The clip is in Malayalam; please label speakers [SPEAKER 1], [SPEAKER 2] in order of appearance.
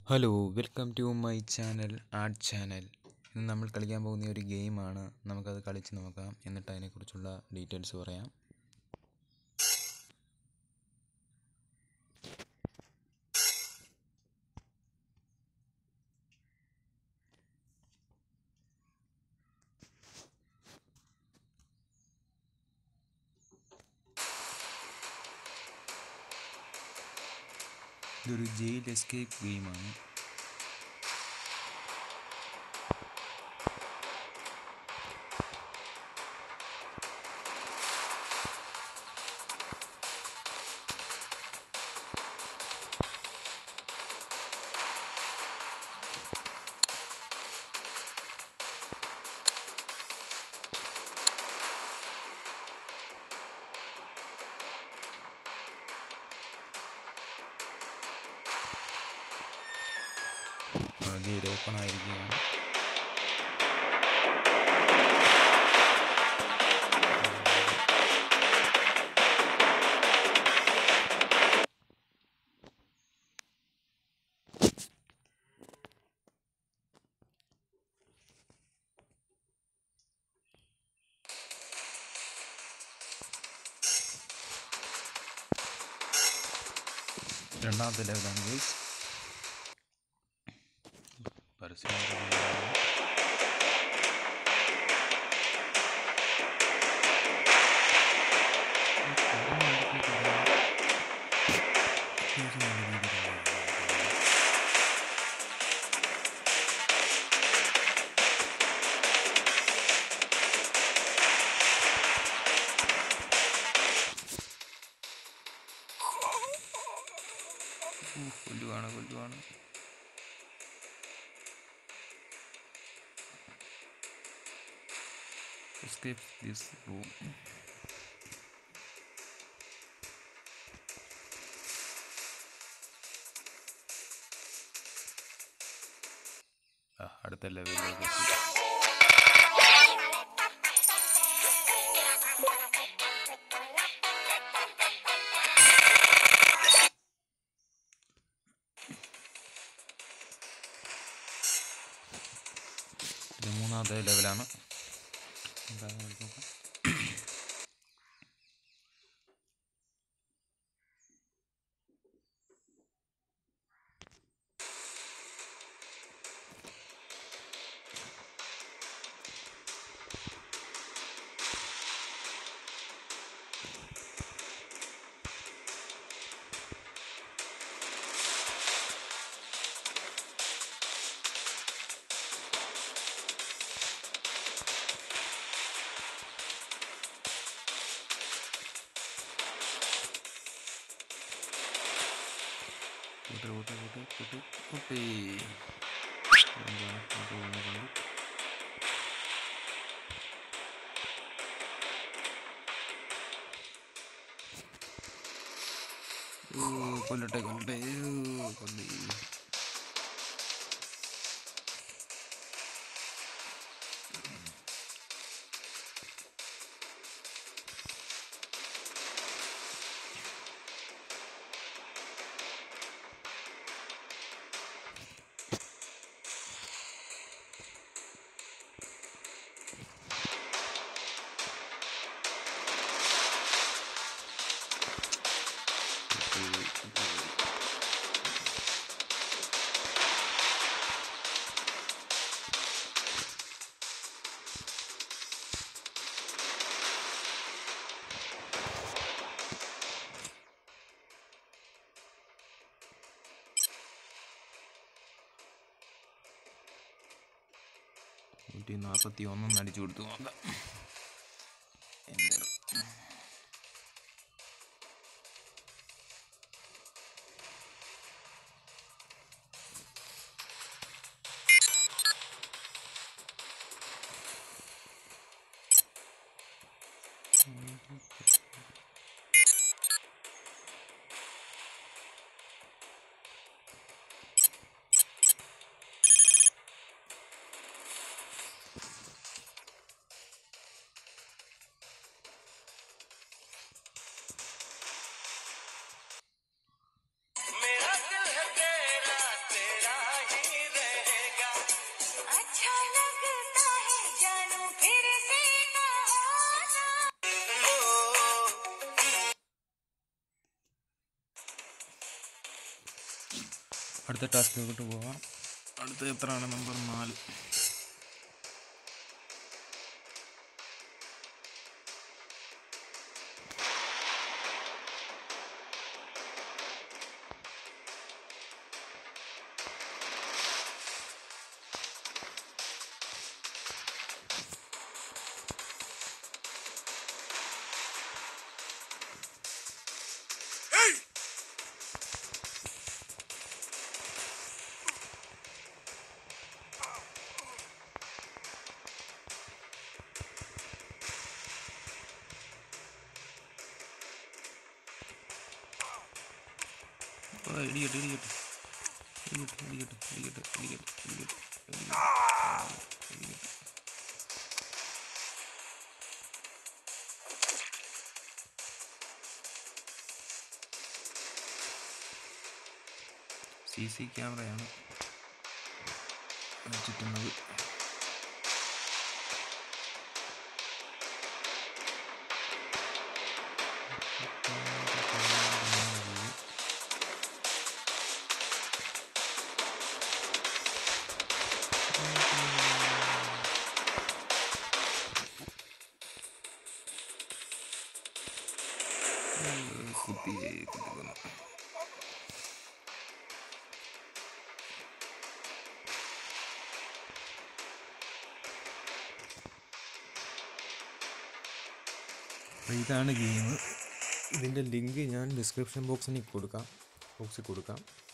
[SPEAKER 1] Hello welcome to my channel art channel ഇന്ന് നമ്മൾ കളിക്കാൻ പോകുന്ന ഒരു ഗെയിമാണ് നമുക്കത് കളിച്ച് നോക്കാം എന്നിട്ട് അതിനെക്കുറിച്ചുള്ള ഡീറ്റെയിൽസ് പറയാം ഇതൊരു ജയിൽ എസ്കേപ്പ് ഗെയിമാണ് ജയിൽ ഓപ്പൺ ആയിരിക്കുകയാണ് രണ്ടാമത്തെ ലെവലാണ് ഗൈസ് പരസ്യം കൊല്ലുവാണ് കൊല്ലുവാണ് escape this room ആ, അടുത്ത ലെവലിലേക്ക് എത്തി ഇത് മൂന്നാമത്തെ ലെവലാണ് എന്താണെന്ന് നമുക്ക് നോക്കാം കൂട്ടി കൂട്ടി കൂട്ടി കൂട്ടി കൂട്ടി എന്താണ് അങ്ങോട്ട് പോകുന്നുണ്ട് ഓ, കൊല്ലട്ടെ കൊല്ലട്ടെ ഓ, കൊല്ലി കൂട്ടി, കൂട്ടി. നൂറ്റി നാൽപ്പത്തി ഒന്നും അടിച്ചു കൊടുത്തു നോക്കാം എന്തായാലും
[SPEAKER 2] अच्छा लगता है जानू फिर से कहाना
[SPEAKER 1] അടുത്ത ടാസ്കിലോട്ട് പോവാം അടുത്ത എത്രയാണ് നമ്പർ നാല് ഓ, ഇടിക്കട്ടെ ഇടിക്കട്ടെ ഇടിക്കട്ടെ ഇടിക്കട്ടെ ഇടിക്കട്ടെ ഇടിക്കട്ടെ ഇടിക്കട്ടെ ഇടിക്കട്ടെ ഇടിക്കട്ടെ സി സി ക്യാമറയാണ് ചുറ്റുന്നത് കുത്തി കുത്തിക്കുന്നു അപ്പോൾ ഇതാണ് ഗെയിം ഇതിൻ്റെ ലിങ്ക് ഞാൻ ഡിസ്ക്രിപ്ഷൻ ബോക്സിൽ കൊടുക്കാം ബോക്സിൽ കൊടുക്കാം